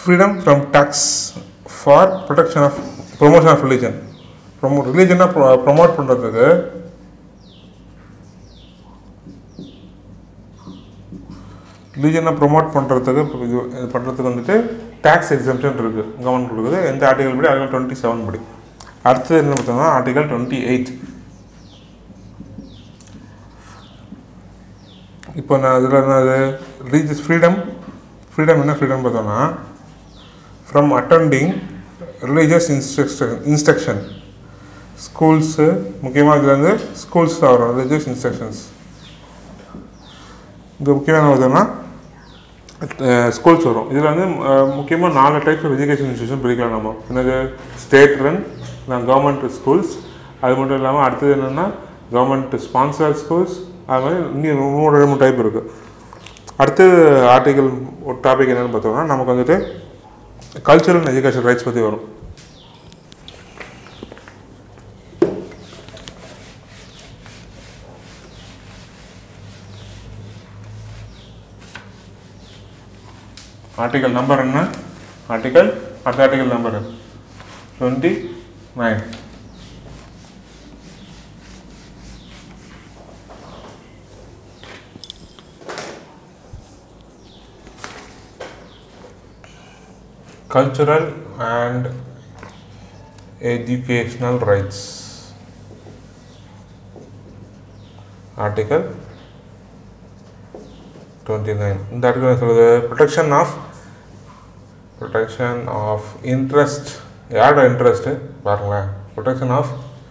freedom from tax for protection of promotion of religion promo ரிலீஜனை promote பண்ணுறதுக்கு ரிலீஜனை promote பண்ணுறதுக்கு இது இது பண்ணுறதுக்கு வந்துட்டு டேக்ஸ் எக்ஸம்ஷன் இருக்குது கவர்மெண்ட் கொடுக்குது எந்த ஆர்டிகல் படி ஆர்டிகல் டுவெண்ட்டி செவன் படி அடுத்தது என்ன பார்த்தோம்னா ஆர்டிகல் டுவெண்ட்டி எயிட் இப்போ நான் இதில் என்னது ரிலீஜியஸ் ஃப்ரீடம் ஃப்ரீடம் என்ன ஃப்ரீடம் பார்த்தோம்னா from attending religious instruction instruction schools முக்கியமாக இதில் வந்து ஸ்கூல்ஸ் தான் வரும் ரிலீஜியஸ் இன்ஸ்ட்ரக்ஷன்ஸ் இங்கே முக்கியமான பார்த்தோம்னா ஸ்கூல்ஸ் வரும் இதில் வந்து முக்கியமாக நாலு டைப்ஸ் ஆஃப் எஜுகேஷன் இன்ஸ்டியூஷன் பிரிக்கலாம் நம்ம என்னது ஸ்டேட் ரன் கவர்மெண்ட் ஸ்கூல்ஸ் அது மட்டும் இல்லாமல் அடுத்தது என்னென்னா கவர்மெண்ட் ஸ்பான்சர் ஸ்கூல்ஸ் அது மாதிரி இன்னும் மூணு ரெண்டு மூணு டைப் இருக்குது அடுத்து ஆர்டிகல் ஒரு டாபிக் என்னென்னு பார்த்தோம்னா நமக்கு வந்துட்டு கல்ச்சரல் அண்ட் எஜுகேஷன் ரைட்ஸ் பற்றி வரும் ஆர்டிகல் நம்பர் என்ன ஆர்டிகல் அடுத்த article number twenty nine cultural and educational rights article 29 இந்த article என்ன சொல்லுது protection of protection of interest யாரோட இன்ட்ரெஸ்ட் பாருங்களேன் protection of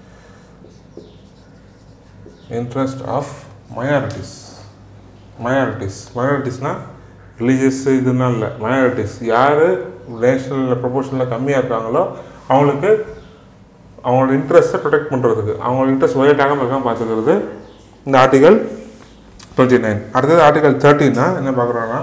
interest of minorities minorities minorities-னா ரிலீஜியஸ் இதுனா இல்லை மைனாரிட்டிஸ் யார் நேஷனல் ப்ரொபோஷனில் கம்மியாக இருக்காங்களோ அவங்களுக்கு அவங்களோட இன்ட்ரெஸ்ட்டை ப்ரொடெக்ட் பண்ணுறதுக்கு அவங்களோட இன்ட்ரெஸ்ட் வயலேட் ஆகாமல் இருக்காமல் பார்த்துக்கிறது இந்த ஆர்டிகல் டுவெண்ட்டி நைன் அடுத்தது ஆர்டிகல் தேர்ட்டின்னா என்ன பார்க்குறோன்னா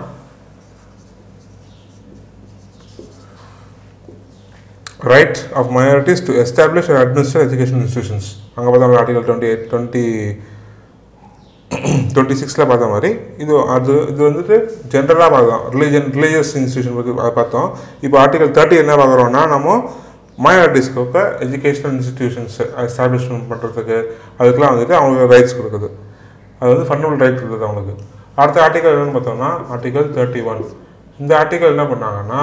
right of minorities to establish and administer education institutions அங்கே பார்த்தா article twenty eight twenty twenty சிக்ஸில் பார்த்த மாதிரி இது அது இது வந்துட்டு ஜென்ரலாக பார்த்தோம் ரிலீஜன் ரிலீஜியஸ் இன்ஸ்டியூஷன் பற்றி பா- பார்த்தோம் இப்போ ஆர்டிகல் தேர்ட்டி என்ன பார்க்குறோம்னா நம்ம மைனாரிட்டிஸ்க்கு எஜுகேஷனல் இன்ஸ்டிடியூஷன்ஸ் எஸ்டாப்ளிஷ்மெண்ட் பண்ணுறதுக்கு அதுக்கெலாம் வந்துட்டு அவங்களுக்கு ரைட்ஸ் கொடுக்குது அது வந்து ஃபண்டமெண்டல் ரைட் கொடுக்குது அவங்களுக்கு அடுத்த ஆர்டிகல் என்னன்னு பார்த்தோம்னா ஆர்டிகல் தேர்ட்டி ஒன் இந்த ஆர்டிகல் என்ன பண்ணாங்கன்னா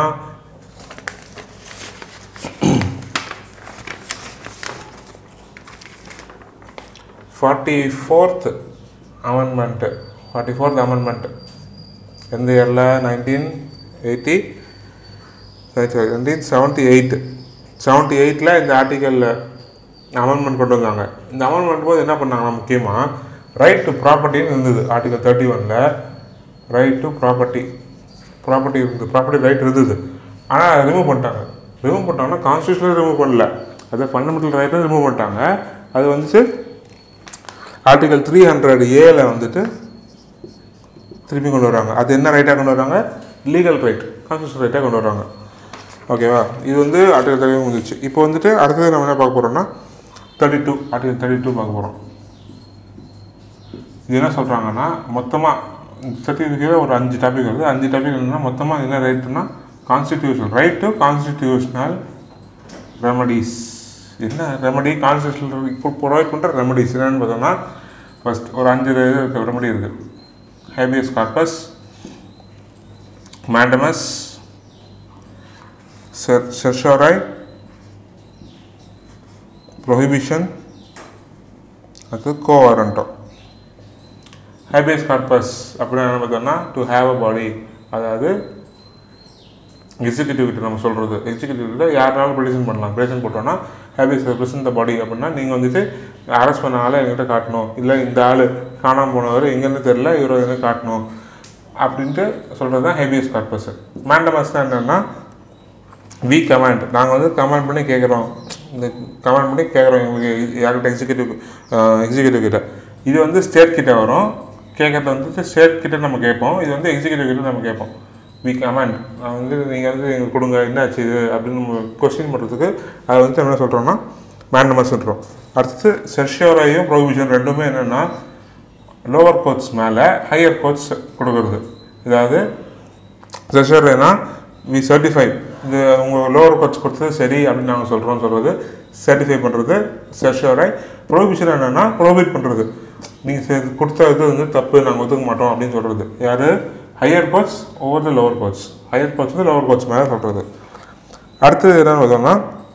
forty fourth amendment forty fourth amendment எந்த இயரில் நைன்டீன் எயிட்டி சரி சரி நைன்டீன் செவன்ட்டி எயிட்டு செவன்ட்டி எயிட்டில் இந்த ஆர்டிக்கலில் அமெண்ட்மெண்ட் கொண்டு வந்தாங்க இந்த அமெண்ட்மெண்ட் போது என்ன பண்ணாங்கன்னா முக்கியமாக ரைட் டு ப்ராப்பர்ட்டின்னு இருந்தது ஆர்டிகல் தேர்ட்டி ஒனில் ரைட் டு ப்ராப்பர்ட்டி ப்ராப்பர்ட்டி இருந்தது ப்ராப்பர்ட்டி ரைட் இருந்தது ஆனால் அதை ரிமூவ் பண்ணிட்டாங்க ரிமூவ் பண்ணிட்டாங்கன்னா கான்ஸ்டியூஷனில் ரிமூவ் பண்ணல அதை ஃபண்டமெண்டல் ரைட்டும் ரிமூவ் பண்ணிட்டாங்க அது வந்துச்சு ஆர்டிகல் த்ரீ ஹண்ட்ரட் ஏல வந்துட்டு திருப்பி கொண்டு வராங்க அது என்ன ரைட்டாக கொண்டு வராங்க லீகல் ரைட் கான்ஸ்டியூஷன் ரைட்டாக கொண்டு வராங்க ஓகேவா இது வந்து ஆர்டிகல் தேர்ட்டி முடிஞ்சிச்சு இப்போ வந்துட்டு அடுத்தது நம்ம என்ன பார்க்க போகிறோம்னா thirty two article thirty two பார்க்க போகிறோம் இது என்ன சொல்கிறாங்கன்னா மொத்தமாக சர்டிஃபிகேட் ஒரு அஞ்சு டாபிக் வருது அஞ்சு டாபிக் என்னன்னா மொத்தமாக என்ன ரைட்டுனா constitution right to constitutional remedies என்ன ரெமடி கான்ஸ்டியூஷனல் இப்போ ப்ரொவைட் பண்ணுற ரெமடிஸ் என்னன்னு பார்த்தோம்னா ஃபர்ஸ்ட் ஒரு அஞ்சு இது ரெமடி இருக்குது habeas corpus mandamus certiorari prohibition அது கோவாரண்டோ ஹேபியஸ் கார்பஸ் அப்படின்னு என்ன பார்த்தோம்னா டு ஹேவ் அ பாடி அதாவது எக்ஸிக்யூட்டிவ் கிட்ட நம்ம சொல்கிறது எக்ஸிக்யூட்டிவ் கிட்ட யாருனாலும் ப்ரெடிஷன் பண்ணலாம் ப்ரெடிஷன் போட்டோம்னா ஹேபிஸ் ரெப்ரசன்ட் த பாடி அப்படின்னா நீங்கள் வந்துட்டு அரெஸ்ட் பண்ண ஆளை எங்கிட்ட காட்டணும் இல்லை இந்த ஆள் காணாமல் போனவர் எங்கேருந்து தெரில இவரை எங்கே காட்டணும் அப்படின்ட்டு சொல்கிறது தான் ஹேபியஸ் கார்பஸ் மேண்டமஸ்னா என்னென்னா வி கமாண்ட் நாங்கள் வந்து கமாண்ட் பண்ணி கேட்குறோம் இந்த கமாண்ட் பண்ணி கேட்குறோம் எங்களுக்கு யார்கிட்ட எக்ஸிக்யூட்டிவ் எக்ஸிக்யூட்டிவ் கிட்ட இது வந்து ஸ்டேட் கிட்ட வரும் கேட்கறது வந்துட்டு ஸ்டேட் கிட்ட நம்ம கேட்போம் இது வந்து எக்ஸிக்யூட்டிவ் கிட்ட நம்ம கேட்போம் வி கமாண்ட் நான் வந்து நீங்கள் வந்து எங்களுக்கு கொடுங்க என்னாச்சு இது அப்படின்னு நம்ம கொஸ்டின் பண்ணுறதுக்கு அதை வந்து என்ன சொல்கிறோம்னா மேண்டமாக சொல்கிறோம் அடுத்து செர்ஷியோரையும் ப்ரொவிஷன் ரெண்டுமே என்னென்னா லோவர் கோர்ட்ஸ் மேலே ஹையர் கோர்ட்ஸ் கொடுக்கறது அதாவது செஷர்னா வி சர்டிஃபை இது உங்கள் லோவர் கோர்ட்ஸ் கொடுத்தது சரி அப்படின்னு நாங்கள் சொல்கிறோம் சொல்கிறது சர்டிஃபை பண்ணுறது செஷோரை ப்ரோபிஷன் என்னென்னா ப்ரோபிட் பண்ணுறது நீங்கள் கொடுத்த இது வந்து தப்பு நாங்கள் ஒத்துக்க மாட்டோம் அப்படின்னு சொல்கிறது யார் higher courts over the lower courts higher courts வந்து லோவர் கோர்ட்ஸ் மேலே சொல்கிறது அடுத்தது என்னன்னு பார்த்தோம்னா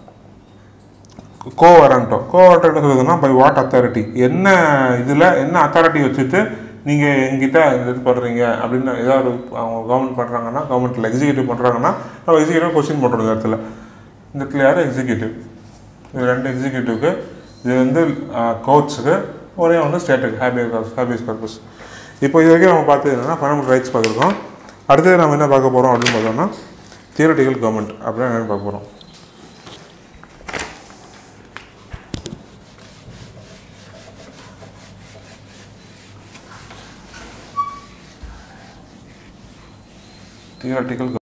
கோ வாரண்டோ கோ வாரண்டோ என்ன சொல்லுதுன்னா பை வாட் அத்தாரிட்டி என்ன இதில் என்ன அத்தாரிட்டி வச்சுட்டு நீங்கள் எங்கிட்ட இந்த இது பண்ணுறீங்க அப்படின்னு ஏதாவது அவங்க கவர்மெண்ட் பண்ணுறாங்கன்னா கவர்மெண்ட்டில் எக்ஸிக்யூட்டிவ் பண்ணுறாங்கன்னா நம்ம எக்ஸிக்யூட்டிவ் கொஸ்டின் பண்ணுறோம் இந்த இடத்துல இந்த இடத்துல யார் எக்ஸிக்யூட்டிவ் இது ரெண்டு எக்ஸிக்யூட்டிவ்க்கு இது வந்து கோர்ட்ஸுக்கு ஒரே ஒன்று ஸ்டேட்டுக்கு ஹேபியஸ் ஹேபியஸ் பர்பஸ் இப்போ இது வரைக்கும் நம்ம பார்த்தது என்னென்னா ஃபண்டமெண்டல் ரைட்ஸ் பார்த்துருக்கோம் அடுத்தது நம்ம என்ன பார்க்க போகிறோம் அப்படின்னு பார்த்தோம்னா தியரட்டிக்கல் கவர்மெண்ட் அப்படின்னு என்னென்னு பார்க்க போகிறோம் தியரட்டிக்கல்